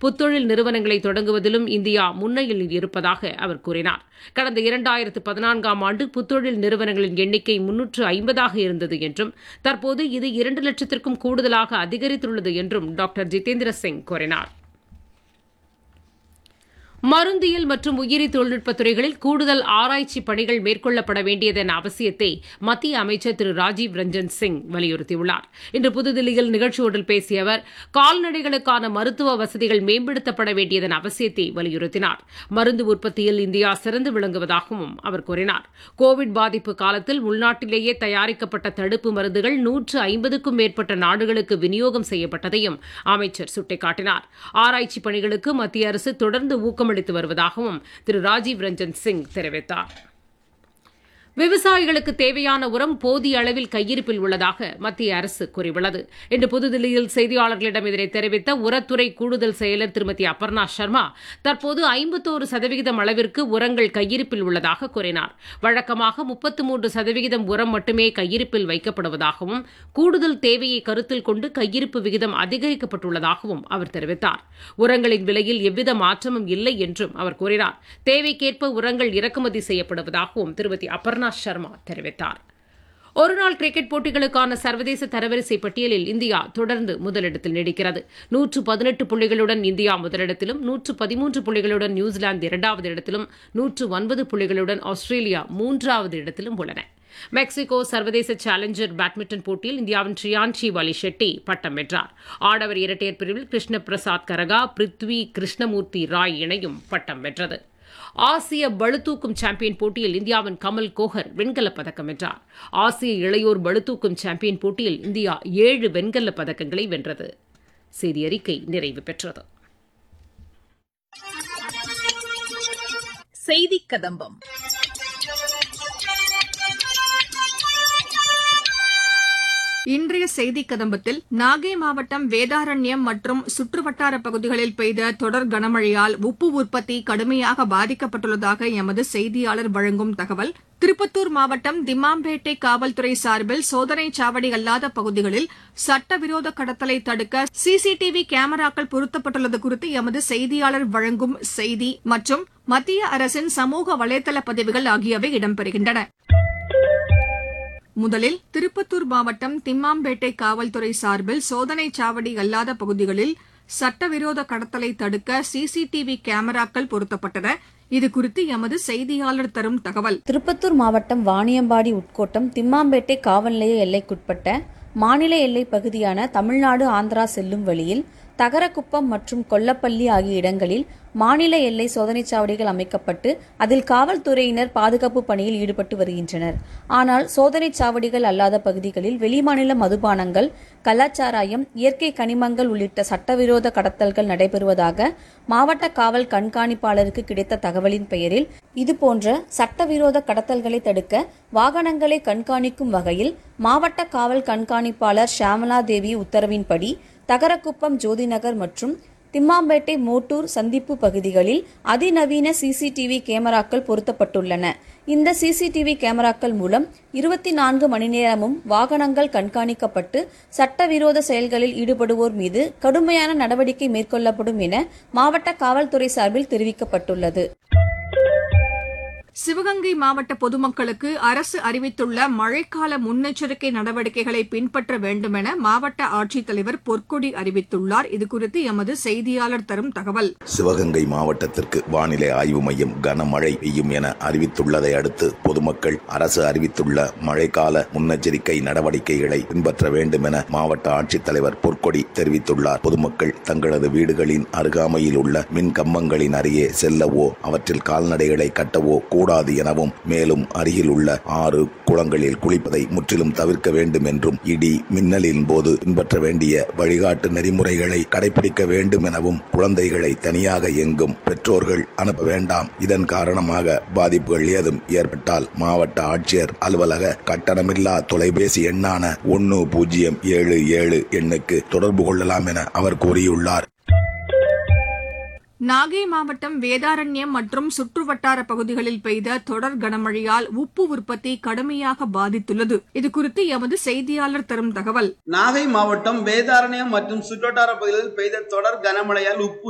புத்தொழில் நிறுவனங்களை தொடங்குவதிலும் இந்தியா முன்னையில் இருப்பதாக அவர் கூறினார் கடந்த இரண்டாயிரத்து பதினான்காம் ஆண்டு புத்தொழில் நிறுவனங்களின் எண்ணிக்கை முன்னூற்று ஐம்பதாக இருந்தது என்றும் தற்போது இது இரண்டு லட்சத்திற்கும் கூடுதலாக அதிகரித்துள்ளது என்றும் டாக்டர் ஜிதேந்திர சிங் கூறினார் மருந்தியல் மற்றும் உயிரி தொழில்நுட்பத் துறைகளில் கூடுதல் ஆராய்ச்சி பணிகள் மேற்கொள்ளப்பட வேண்டியதன் அவசியத்தை மத்திய அமைச்சர் திரு ராஜீவ் ரஞ்சன் சிங் வலியுறுத்தியுள்ளார் இன்று புதுதில்லியில் நிகழ்ச்சி ஒன்றில் பேசிய அவர் கால்நடைகளுக்கான மருத்துவ வசதிகள் மேம்படுத்தப்பட வேண்டியதன் அவசியத்தை வலியுறுத்தினார் மருந்து உற்பத்தியில் இந்தியா சிறந்து விளங்குவதாகவும் அவர் கூறினார் கோவிட் பாதிப்பு காலத்தில் உள்நாட்டிலேயே தயாரிக்கப்பட்ட தடுப்பு மருந்துகள் நூற்று ஐம்பதுக்கும் மேற்பட்ட நாடுகளுக்கு விநியோகம் செய்யப்பட்டதையும் அமைச்சர் சுட்டிக்காட்டினார் ஆராய்ச்சி பணிகளுக்கு மத்திய அரசு தொடர்ந்து ஊக்கம் அளித்து வருவதாகவும் திரு ராஜீவ் ரஞ்சன் சிங் தெரிவித்தார் விவசாயிகளுக்கு தேவையான உரம் போதிய அளவில் கையிருப்பில் உள்ளதாக மத்திய அரசு கூறியுள்ளது இன்று புதுதில்லியில் செய்தியாளர்களிடம் இதனை தெரிவித்த உரத்துறை கூடுதல் செயலர் திருமதி அபர்ணா சர்மா தற்போது ஐம்பத்தோரு சதவிகிதம் அளவிற்கு உரங்கள் கையிருப்பில் உள்ளதாக கூறினார் வழக்கமாக முப்பத்து மூன்று சதவிகிதம் உரம் மட்டுமே கையிருப்பில் வைக்கப்படுவதாகவும் கூடுதல் தேவையை கருத்தில் கொண்டு கையிருப்பு விகிதம் அதிகரிக்கப்பட்டுள்ளதாகவும் அவர் தெரிவித்தார் உரங்களின் விலையில் எவ்வித மாற்றமும் இல்லை என்றும் அவர் கூறினார் தேவைக்கேற்ப உரங்கள் இறக்குமதி செய்யப்படுவதாகவும் திருமதி அபர்ணா சர்மா தெரிவித்தார் ஒருநாள் கிரிக்கெட் போட்டிகளுக்கான சர்வதேச தரவரிசை பட்டியலில் இந்தியா தொடர்ந்து முதலிடத்தில் நீடிக்கிறது நூற்று பதினெட்டு புள்ளிகளுடன் இந்தியா முதலிடத்திலும் நூற்று பதிமூன்று புள்ளிகளுடன் நியூசிலாந்து இரண்டாவது இடத்திலும் நூற்று ஒன்பது புள்ளிகளுடன் ஆஸ்திரேலியா மூன்றாவது இடத்திலும் உள்ளன மெக்சிகோ சர்வதேச சேலஞ்சர் பேட்மிண்டன் போட்டியில் இந்தியாவின் ட்ரியான்ஷி வாலி ஷெட்டி பட்டம் வென்றார் ஆடவர் இரட்டையர் பிரிவில் கிருஷ்ண பிரசாத் கரகா பிருத்வி கிருஷ்ணமூர்த்தி ராய் இணையும் பட்டம் வென்றது ஆசிய பளுதூக்கும் சாம்பியன் போட்டியில் இந்தியாவின் கமல் கோஹர் வெண்கலப் பதக்கம் வென்றார் ஆசிய இளையோர் பளுதூக்கும் சாம்பியன் போட்டியில் இந்தியா ஏழு வெண்கலப் பதக்கங்களை வென்றது செய்தி அறிக்கை நிறைவு பெற்றது செய்தி கதம்பம் இன்றைய செய்தி கதம்பத்தில் நாகை மாவட்டம் வேதாரண்யம் மற்றும் சுற்றுவட்டார பகுதிகளில் பெய்த தொடர் கனமழையால் உப்பு உற்பத்தி கடுமையாக பாதிக்கப்பட்டுள்ளதாக எமது செய்தியாளர் வழங்கும் தகவல் திருப்பத்தூர் மாவட்டம் திம்மாம்பேட்டை காவல்துறை சார்பில் சோதனை சாவடி அல்லாத பகுதிகளில் சட்டவிரோத கடத்தலை தடுக்க சிசிடிவி கேமராக்கள் பொருத்தப்பட்டுள்ளது குறித்து எமது செய்தியாளர் வழங்கும் செய்தி மற்றும் மத்திய அரசின் சமூக வலைதள பதிவுகள் ஆகியவை இடம்பெறுகின்றன முதலில் திருப்பத்தூர் மாவட்டம் திம்மாம்பேட்டை காவல்துறை சார்பில் சோதனை சாவடி அல்லாத பகுதிகளில் சட்டவிரோத கடத்தலை தடுக்க சிசிடிவி கேமராக்கள் பொருத்தப்பட்டன இதுகுறித்து எமது செய்தியாளர் தரும் தகவல் திருப்பத்தூர் மாவட்டம் வாணியம்பாடி உட்கோட்டம் திம்மாம்பேட்டை காவல் நிலைய எல்லைக்குட்பட்ட மாநில எல்லை பகுதியான தமிழ்நாடு ஆந்திரா செல்லும் வழியில் தகரக்குப்பம் மற்றும் கொல்லப்பள்ளி ஆகிய இடங்களில் மாநில எல்லை சோதனைச் சாவடிகள் அமைக்கப்பட்டு அதில் காவல்துறையினர் பாதுகாப்பு பணியில் ஈடுபட்டு வருகின்றனர் ஆனால் சோதனைச் சாவடிகள் அல்லாத பகுதிகளில் வெளிமாநில மதுபானங்கள் கலாச்சாராயம் இயற்கை கனிமங்கள் உள்ளிட்ட சட்டவிரோத கடத்தல்கள் நடைபெறுவதாக மாவட்ட காவல் கண்காணிப்பாளருக்கு கிடைத்த தகவலின் பெயரில் இதுபோன்ற சட்டவிரோத கடத்தல்களை தடுக்க வாகனங்களை கண்காணிக்கும் வகையில் மாவட்ட காவல் கண்காணிப்பாளர் ஷியாமலா தேவி உத்தரவின்படி தகரக்குப்பம் ஜோதிநகர் மற்றும் திம்மாம்பேட்டை மோட்டூர் சந்திப்பு பகுதிகளில் அதிநவீன சிசிடிவி கேமராக்கள் பொருத்தப்பட்டுள்ளன இந்த சிசிடிவி கேமராக்கள் மூலம் இருபத்தி நான்கு மணி நேரமும் வாகனங்கள் கண்காணிக்கப்பட்டு சட்டவிரோத செயல்களில் ஈடுபடுவோர் மீது கடுமையான நடவடிக்கை மேற்கொள்ளப்படும் என மாவட்ட காவல்துறை சார்பில் தெரிவிக்கப்பட்டுள்ளது சிவகங்கை மாவட்ட பொதுமக்களுக்கு அரசு அறிவித்துள்ள மழைக்கால முன்னெச்சரிக்கை நடவடிக்கைகளை பின்பற்ற வேண்டும் என மாவட்ட ஆட்சித்தலைவர் பொற்கொடி அறிவித்துள்ளார் இதுகுறித்து எமது செய்தியாளர் தரும் தகவல் சிவகங்கை மாவட்டத்திற்கு வானிலை ஆய்வு மையம் கனமழை பெய்யும் என அறிவித்துள்ளதை அடுத்து பொதுமக்கள் அரசு அறிவித்துள்ள மழைக்கால முன்னெச்சரிக்கை நடவடிக்கைகளை பின்பற்ற வேண்டும் என மாவட்ட ஆட்சித்தலைவர் பொற்கொடி தெரிவித்துள்ளார் பொதுமக்கள் தங்களது வீடுகளின் அருகாமையில் உள்ள மின் கம்பங்களின் அருகே செல்லவோ அவற்றில் கால்நடைகளை கட்டவோ கூடாது எனவும் மேலும் அருகில் உள்ள ஆறு குளங்களில் குளிப்பதை முற்றிலும் தவிர்க்க வேண்டும் என்றும் இடி மின்னலின் போது பின்பற்ற வேண்டிய வழிகாட்டு நெறிமுறைகளை கடைபிடிக்க வேண்டும் எனவும் குழந்தைகளை தனியாக எங்கும் பெற்றோர்கள் அனுப்ப வேண்டாம் இதன் காரணமாக பாதிப்புகள் ஏதும் ஏற்பட்டால் மாவட்ட ஆட்சியர் அலுவலக கட்டணமில்லா தொலைபேசி எண்ணான ஒன்னு பூஜ்ஜியம் ஏழு ஏழு எண்ணுக்கு தொடர்பு கொள்ளலாம் என அவர் கூறியுள்ளார் நாகை மாவட்டம் வேதாரண்யம் மற்றும் சுற்றுவட்டார பகுதிகளில் பெய்த தொடர் கனமழையால் உப்பு உற்பத்தி கடுமையாக பாதித்துள்ளது இதுகுறித்து எமது செய்தியாளர் தரும் தகவல் நாகை மாவட்டம் வேதாரண்யம் மற்றும் சுற்றுவட்டார பகுதிகளில் பெய்த தொடர் கனமழையால் உப்பு